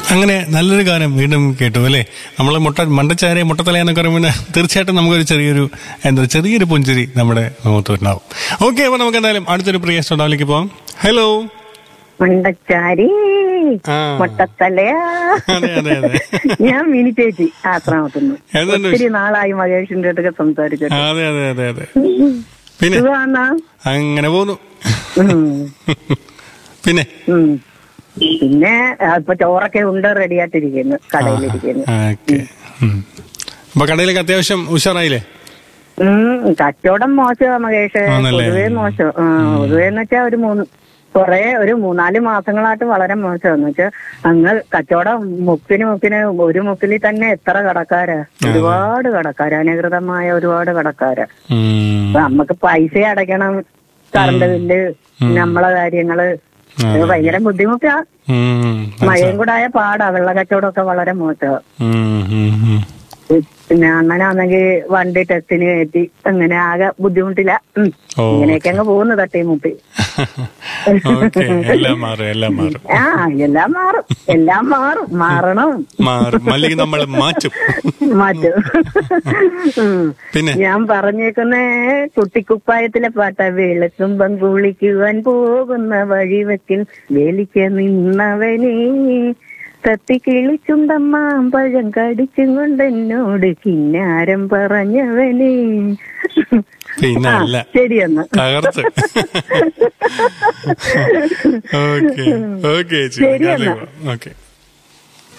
അങ്ങനെ നല്ലൊരു ഗാനം വീണ്ടും കേട്ടു അല്ലേ നമ്മൾ മുട്ട മണ്ടച്ചാരെ മുട്ടത്തല എന്നൊക്കെ പറയുമ്പോൾ തീർച്ചയായിട്ടും നമുക്കൊരു ചെറിയൊരു എന്താ ചെറിയൊരു പുഞ്ചിരി നമ്മുടെ മുഖത്ത് ഉണ്ടാവും ഓക്കെ അപ്പൊ നമുക്ക് എന്തായാലും അടുത്തൊരു പ്രിയ സ്റ്റോഡാവിലേക്ക് പോവാം ഹലോ മണ്ടച്ചാരി ആ. മുട്ടത്തലയാ അതെ അതെ അതെ ഞാൻ മിനി ചേച്ചി ആശ്രമത്തുനിന്ന് എന്തുണ്ട് ഒത്തിരി നാളായി മഹേഷിന്റെ അടുത്തൊക്കെ സംസാരിച്ചിട്ട് അതെ അതെ അതെ അതെ പിന്നെ സുഖാന്നാ അങ്ങനെ പോന്നു ഉം. പിന്നെ ഉം. പിന്നെ ആ, ഇപ്പൊ ചോറൊക്കെ ഉണ്ട് റെഡിയായിട്ടിരിക്കുന്നു കടയിലിരിക്കുന്നു ഓക്കെ അപ്പൊ കടയിലേക്ക് അത്യാവശ്യം ഉഷാറായില്ലേ ഉം കച്ചവടം മോശമാ മഹേഷ് ആണല്ലേ? പൊതുവേ മോശം ആ പൊതുവേ എന്ന് വെച്ചാ ഒരു മൂന്ന് കൊറേ ഒരു മൂന്നാല് മാസങ്ങളായിട്ട് വളരെ മോശമെന്ന് വെച്ചാൽ അങ്ങ് കച്ചവടം മുക്കിന് മുക്കിന് ഒരു മുക്കിൽ തന്നെ എത്ര കടക്കാരാ ഒരുപാട് കടക്കാര് അനധികൃതമായ ഒരുപാട് കടക്കാര് ഉം. അപ്പൊ നമുക്ക് പൈസ അടയ്ക്കണം കറണ്ട് ബില്ല് നമ്മളെ കാര്യങ്ങള് ഇത് ഭയങ്കര ബുദ്ധിമുട്ടാ ഉം. മഴയും കൂടെ ആയ പാടാ വെള്ള കച്ചവടമൊക്കെ വളരെ മോശമാ ഉം, ഉം, ഉം. പിന്നെ അണ്ണനാണെങ്കിൽ വണ്ടി ടെസ്റ്റിന് കയറ്റി അങ്ങനെ ആകെ ബുദ്ധിമുട്ടില്ല ഉം. ഓ. ഇങ്ങനെയൊക്കെ അങ്ങ് പോകുന്നു തട്ടി മുട്ടി ഓക്കെ എല്ലാം മാറും എല്ലാം മാറും ആ എല്ലാം മാറും എല്ലാം മാറും മാറണം മാറും അല്ലെങ്കിൽ നമ്മൾ മാറ്റും മാറ്റും ഉം. പിന്നെ ഞാൻ പറഞ്ഞേക്കുന്ന കുട്ടിക്കുപ്പായത്തിലെ പാട്ട വെളുക്കുമ്പം കുളിക്കുവാൻ പോകുന്ന വഴിവെക്കിൽ വേലിക്ക് നിന്നവനെ തത്തി കിളിച്ചുണ്ടമ്മാമ്പഴം കടിച്ചും കൊണ്ട് എന്നോട് കിന്നാരം പറഞ്ഞവനെ പിന്നെ ആ, അല്ല ശരിയെന്ന് തകർത്ത് ഓക്കെ ഓക്കെ ചേച്ചി ശരി എന്നാ. ഓക്കെ